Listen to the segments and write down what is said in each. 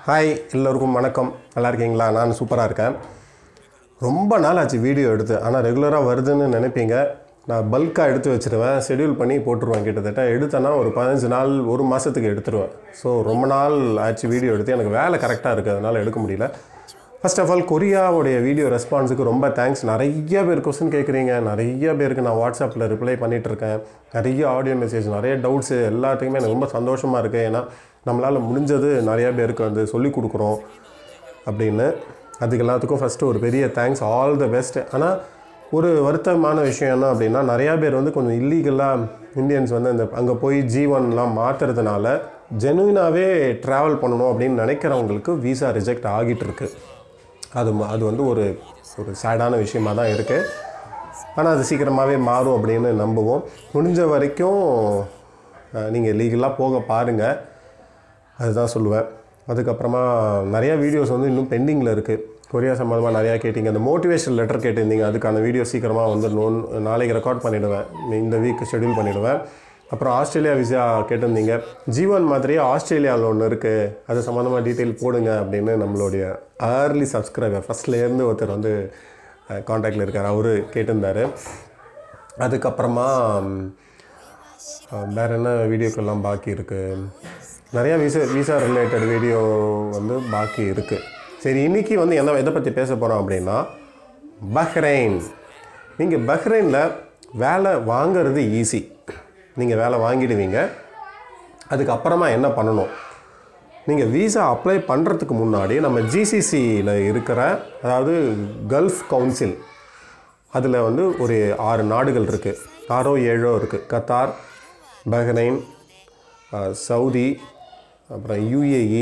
hi எல்லோருக்கும் வணக்கம் நல்லா இருக்கீங்களா நான் சூப்பராக இருக்கேன் ரொம்ப நாள் ஆச்சு வீடியோ எடுத்து ஆனால் ரெகுலராக வருதுன்னு நினைப்பீங்க நான் பல்காக எடுத்து வச்சுருவேன் ஷெட்யூல் பண்ணி போட்டுருவேன் கிட்டத்தட்ட எடுத்தேன்னா ஒரு பதினஞ்சு நாள் ஒரு மாதத்துக்கு எடுத்துருவேன் ஸோ ரொம்ப நாள் ஆச்சு வீடியோ எடுத்து எனக்கு வேலை கரெக்டாக இருக்குது அதனால் எடுக்க முடியல ஃபர்ஸ்ட் ஆஃப் ஆல் கொரியாவுடைய வீடியோ ரெஸ்பான்ஸுக்கு ரொம்ப தேங்க்ஸ் நிறைய பேர் கொஸ்டின் கேட்குறீங்க நிறைய பேருக்கு நான் வாட்ஸ்அப்பில் ரிப்ளை பண்ணிகிட்டு இருக்கேன் நிறைய ஆடியோ மெசேஜ் நிறைய டவுட்ஸு எல்லாத்துக்குமே எனக்கு ரொம்ப சந்தோஷமாக இருக்குது ஏன்னா நம்மளால் முடிஞ்சது நிறையா பேருக்கு வந்து சொல்லிக் கொடுக்குறோம் அப்படின்னு அதுக்கு எல்லாத்துக்கும் ஃபஸ்ட்டு ஒரு பெரிய தேங்க்ஸ் ஆல் த பெஸ்ட் ஆனால் ஒரு வருத்தமான விஷயம் என்ன அப்படின்னா நிறையா பேர் வந்து கொஞ்சம் இல்லீகலாக இந்தியன்ஸ் வந்து அந்த அங்கே போய் ஜீவன்லாம் மாற்றுறதுனால ஜெனுவினாகவே ட்ராவல் பண்ணணும் அப்படின்னு நினைக்கிறவங்களுக்கு விசா ரிஜெக்ட் ஆகிட்டு இருக்கு அது ம- அது வந்து ஒரு ஒரு சேடான விஷயமா தான் இருக்குது ஆனால் அது சீக்கிரமாகவே மாறும் அப்படின்னு நம்புவோம் முடிஞ்ச வரைக்கும் நீங்கள் லீகலாக போக பாருங்கள் அதுதான் சொல்லுவேன் அதுக்கப்புறமா நிறையா வீடியோஸ் வந்து இன்னும் பெண்டிங்கில் இருக்குது கொரியா சம்மந்தமாக நிறையா கேட்டிங்க அந்த மோட்டிவேஷன் லெட்டர் கேட்டிருந்தீங்க அதுக்கான வீடியோ சீக்கிரமாக வந்து நோன் நாளைக்கு ரெக்கார்ட் பண்ணிவிடுவேன் இந்த வீக் ஷெட்யூல் பண்ணிவிடுவேன் அப்புறம் ஆஸ்திரேலியா விசா கேட்டிருந்தீங்க ஜீவன் மாதிரியே ஆஸ்திரேலியாவில் ஒன்று இருக்குது அது சம்மந்தமாக டீட்டெயில் போடுங்க அப்படின்னு நம்மளுடைய ஏர்லி சப்ஸ்கிரைபர் ஃபஸ்ட்லேருந்து ஒருத்தர் வந்து காண்டாக்டில் இருக்கார் அவரு கேட்டிருந்தாரு அதுக்கப்புறமா ம், அஹ், வேற என்ன வீடியோக்கெல்லாம் பாக்கி இருக்குது நிறையா விசா விசா ரிலேட்டட் வீடியோ வந்து பாக்கி இருக்குது சரி இன்னைக்கு வந்து என்ன எதை பற்றி பேச போகிறோம் அப்படின்னா பஹ்ரைன் நீங்கள் பஹ்ரைனில் வேலை வாங்குறது ஈஸி நீங்கள் வேலை வாங்கிடுவீங்க அதுக்கப்புறமா என்ன பண்ணணும் நீங்கள் விசா அப்ளை பண்ணுறதுக்கு முன்னாடி நம்ம ஜிசிசியில் இருக்கிற அதாவது கல்ஃப் கவுன்சில் அதில் வந்து ஒரு ஆறு நாடுகள் இருக்குது ஆறோ ஏழோ இருக்குது கத்தார் பஹ்ரைன் அஹ், சவுதி அப்புறம் யுஏஇ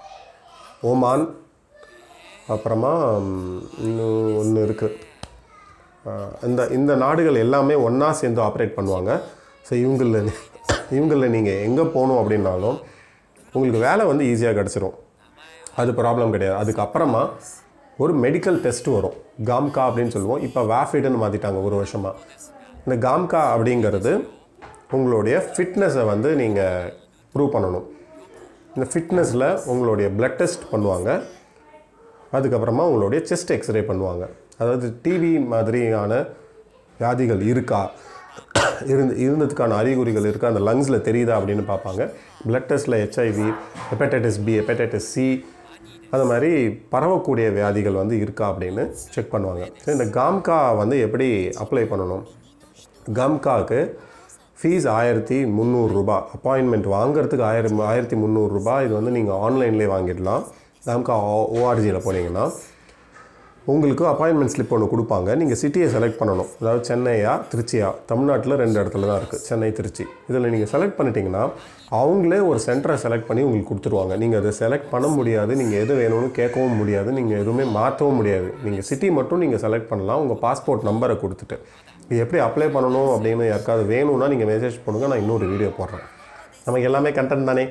ஓமான் அப்புறமா ம், இன்னும் ஒன்று இருக்குது இந்த இந்த நாடுகள் எல்லாமே ஒன்றா சேர்ந்து ஆப்ரேட் பண்ணுவாங்க ஸோ இவங்களில் இவங்களில் நீங்கள் எங்கே போகணும் அப்படின்னாலும் உங்களுக்கு வேலை வந்து ஈஸியாக கிடச்சிரும் அது ப்ராப்ளம் கிடையாது அதுக்கப்புறமா ஒரு மெடிக்கல் டெஸ்ட் வரும் காம்கா அப்படின்னு சொல்லுவோம் இப்போ வேஃபிடுன்னு மாற்றிட்டாங்க ஒரு வருஷமாக இந்த காம்கா அப்படிங்கிறது உங்களுடைய ஃபிட்னஸை வந்து நீங்கள் ப்ரூவ் பண்ணணும் இந்த ஃபிட்னஸில் உங்களுடைய பிளட் டெஸ்ட் பண்ணுவாங்க அதுக்கப்புறமா உங்களுடைய செஸ்ட் எக்ஸ்ரே பண்ணுவாங்க அதாவது டிவி மாதிரியான வியாதிகள் இருக்கா இருந்து இருந்ததுக்கான அறிகுறிகள் இருக்கா அந்த லங்ஸில் தெரியுதா அப்படின்னு பார்ப்பாங்க பிளட் டெஸ்ட்டில் HIV hepatitis B hepatitis C அந்த மாதிரி பரவக்கூடிய வியாதிகள் வந்து இருக்கா அப்படின்னு செக் பண்ணுவாங்க சரி இந்த காம்கா வந்து எப்படி அப்ளை பண்ணணும் காம்காவுக்கு ஃபீஸ் ஆயிரத்தி முந்நூறுரூபா அப்பாயின்மெண்ட் வாங்குறதுக்கு ஆயிரம் ஆயிரத்தி முந்நூறுரூபா இது வந்து நீங்கள் ஆன்லைன்லேயே வாங்கிடலாம் காம்கா ஓஆர்ஜியில் போனீங்கன்னா உங்களுக்கு அப்பாயின்மெண்ட் ஸ்லிப் ஒன்று கொடுப்பாங்க நீங்கள் சிட்டியை செலக்ட் பண்ணணும் அதாவது சென்னையா திருச்சியா தமிழ்நாட்டில் ரெண்டு இடத்துல தான் இருக்குது சென்னை திருச்சி இதில் நீங்கள் செலக்ட் பண்ணிட்டீங்கன்னா அவங்களே ஒரு சென்டரை செலக்ட் பண்ணி உங்களுக்கு கொடுத்துருவாங்க நீங்கள் அதை செலக்ட் பண்ண முடியாது நீங்கள் எது வேணும்னு கேட்கவும் முடியாது நீங்கள் எதுவுமே மாற்றவும் முடியாது நீங்கள் சிட்டி மட்டும் நீங்கள் செலக்ட் பண்ணலாம் உங்கள் பாஸ்போர்ட் நம்பரை கொடுத்துட்டு இது எப்படி அப்ளை பண்ணணும் அப்படின்னு யாருக்காவது வேணும்னா நீங்கள் மெசேஜ் பண்ணுங்கள் நான் இன்னொரு வீடியோ போடுறேன் நமக்கு எல்லாமே கண்டென்ட் தானே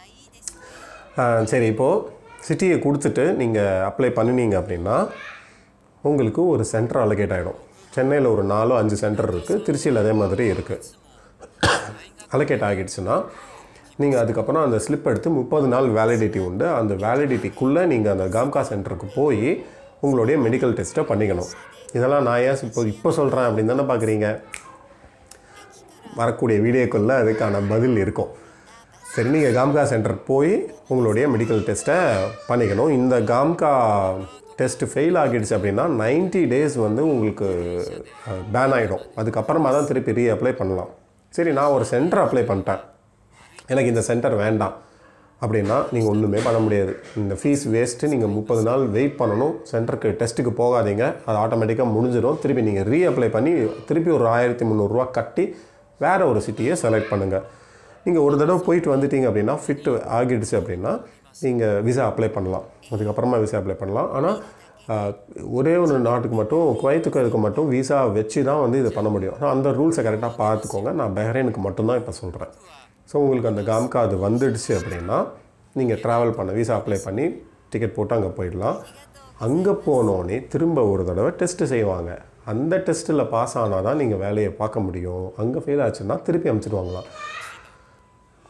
ஆ, சரி இப்போது சிட்டியை கொடுத்துட்டு நீங்கள் அப்ளை பண்ணினீங்க அப்படின்னா உங்களுக்கு ஒரு சென்டர் அலோகேட் ஆகிடும் சென்னையில் ஒரு நாலோ அஞ்சு சென்டர் இருக்குது திருச்சியில் அதே மாதிரி இருக்குது அலோகேட் ஆகிடுச்சுன்னா நீங்கள் அதுக்கப்புறம் அந்த ஸ்லிப் எடுத்து முப்பது நாள் வேலிடிட்டி உண்டு அந்த வேலிடிட்டிக்குள்ளே நீங்கள் அந்த காம்கா சென்டருக்கு போய் உங்களுடைய மெடிக்கல் டெஸ்ட்டை பண்ணிக்கணும் இதெல்லாம் நான் ஏன் இப்போ இப்போ சொல்கிறேன் அப்படின்னு தானே பார்க்குறீங்க வரக்கூடிய வீடியோக்குள்ளே அதுக்கான பதில் இருக்கும் சரி நீங்கள் காம்கா சென்டர் போய் உங்களுடைய மெடிக்கல் டெஸ்ட்டை பண்ணிக்கணும் இந்த காம்கா டெஸ்ட் ஃபெயில் ஆகிடுச்சு அப்படின்னா 90 டேஸ் வந்து உங்களுக்கு பேன் ஆகிடும் அதுக்கப்புறமா தான் திருப்பி ரீ அப்ளை பண்ணலாம் சரி நான் ஒரு சென்டர் அப்ளை பண்ணிட்டேன் எனக்கு இந்த சென்டர் வேண்டாம் அப்படின்னா நீங்கள் ஒன்றுமே பண்ண முடியாது இந்த ஃபீஸ் வேஸ்ட்டு நீங்கள் முப்பது நாள் வெயிட் பண்ணணும் சென்டருக்கு டெஸ்ட்டுக்கு போகாதீங்க அது ஆட்டோமேட்டிக்காக முடிஞ்சிடும் திருப்பி நீங்கள் ரீ அப்ளை பண்ணி திருப்பி ஒரு ஆயிரத்தி முந்நூறுரூவா கட்டி வேறு ஒரு சிட்டியை செலக்ட் பண்ணுங்கள் நீங்கள் ஒரு தடவை போயிட்டு வந்துட்டீங்க அப்படின்னா ஃபிட் ஆகிடுச்சு அப்படின்னா நீங்கள் விசா அப்ளை பண்ணலாம் அதுக்கப்புறமா விசா அப்ளை பண்ணலாம் ஆனால் ஆஹ், ஒரே ஒரு நாட்டுக்கு மட்டும் குவைத்துக்கு அதுக்கு மட்டும் விசா வச்சு தான் வந்து இதை பண்ண முடியும் So, அந்த ரூல்ஸை கரெக்டாக பார்த்துக்கோங்க நான் பஹ்ரைனுக்கு மட்டும்தான் இப்போ சொல்கிறேன் ஸோ உங்களுக்கு அந்த காம்கா அது வந்துடுச்சு அப்படின்னா நீங்கள் ட்ராவல் பண்ண விசா அப்ளை பண்ணி டிக்கெட் போட்டு அங்கே போயிடலாம் அங்கே போனோடனே திரும்ப ஒரு தடவை டெஸ்ட்டு செய்வாங்க அந்த டெஸ்ட்டில் பாஸ் ஆனால் தான் நீங்கள் வேலையை பார்க்க முடியும் அங்கே ஃபெயில் ஆச்சுன்னா திருப்பி அனுப்பிச்சிடுவாங்களாம்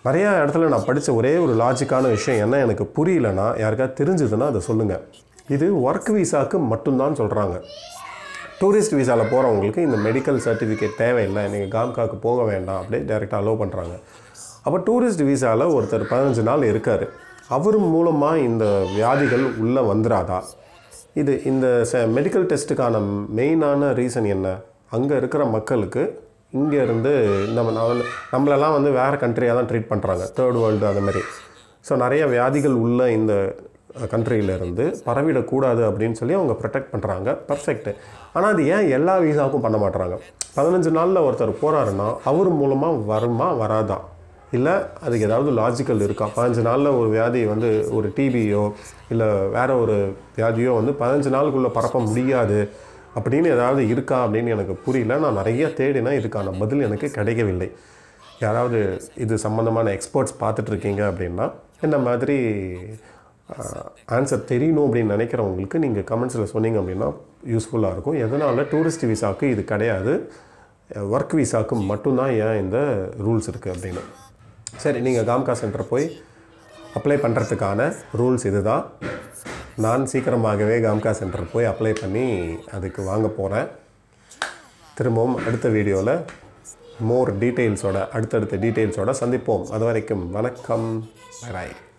நிறையா இடத்துல நான் படித்த ஒரே ஒரு லாஜிக்கான விஷயம் என்ன எனக்கு புரியலனா யாருக்காவது தெரிஞ்சதுன்னா அதை சொல்லுங்கள் இது ஒர்க் விசாக்கு மட்டும்தான் சொல்கிறாங்க டூரிஸ்ட் விசாவில் போகிறவங்களுக்கு இந்த மெடிக்கல் சர்டிஃபிகேட் தேவையில்லை நீங்கள் காம்காக்கு போக வேண்டாம் அப்படியே டைரெக்டாக அலோவ் பண்ணுறாங்க அப்போ டூரிஸ்ட் விசாவில் ஒருத்தர் பதினஞ்சு நாள் இருக்கார் அவர் மூலமாக இந்த வியாதிகள் உள்ளே வந்துடாதா இது இந்த ச மெடிக்கல் டெஸ்ட்டுக்கான மெயினான ரீசன் என்ன அங்கே இருக்கிற மக்களுக்கு இங்கே இருந்து நம்ம நான் வந்து நம்மளெல்லாம் வந்து வேறு கண்ட்ரியாக தான் ட்ரீட் பண்ணுறாங்க தேர்ட் வேர்ல்டு அந்த மாதிரி ஸோ நிறைய வியாதிகள் உள்ள இந்த கண்ட்ரியிலேருந்து பரவிடக்கூடாது அப்படின்னு சொல்லி அவங்க ப்ரொடெக்ட் பண்ணுறாங்க பர்ஃபெக்ட் ஆனால் அது ஏன் எல்லா விசாவுக்கும் பண்ண மாட்டுறாங்க பதினஞ்சு நாளில் ஒருத்தர் போகிறாருன்னா அவர் மூலமாக வருமா வராதா இல்லை அதுக்கு ஏதாவது லாஜிக்கல் இருக்கா பதினஞ்சு நாளில் ஒரு வியாதி வந்து ஒரு டிபியோ இல்லை வேற ஒரு வியாதியோ வந்து பதினஞ்சு நாளுக்குள்ளே பரப்ப முடியாது அப்படின்னு ஏதாவது இருக்கா அப்படின்னு எனக்கு புரியல நான் நிறைய தேடினேன் இதுக்கான பதில் எனக்கு கிடைக்கவில்லை யாராவது இது சம்மந்தமான எக்ஸ்பர்ட்ஸ் பார்த்துட்ருக்கீங்க அப்படின்னா இந்த மாதிரி ஆன்சர் தெரியணும் அப்படின்னு நினைக்கிறவங்களுக்கு நீங்கள் கமெண்ட்ஸில் சொன்னீங்க அப்படின்னா யூஸ்ஃபுல்லாக இருக்கும் எதனால் டூரிஸ்ட் விசாவுக்கு இது கிடையாது ஒர்க் விசாவுக்கு மட்டும்தான் ஏன் இந்த ரூல்ஸ் இருக்குது அப்படின்னு சரி நீங்கள் காம்கா சென்டர் போய் அப்ளை பண்ணுறதுக்கான ரூல்ஸ் இதுதான் நான் சீக்கிரமாகவே காம்கா சென்டர் போய் அப்ளை பண்ணி அதுக்கு வாங்க போகிறேன் திரும்பவும் அடுத்த வீடியோவில் மோர் டீட்டெயில்ஸோட அடுத்தடுத்த டீட்டெயில்ஸோட சந்திப்போம் அது வரைக்கும் வணக்கம் பாய்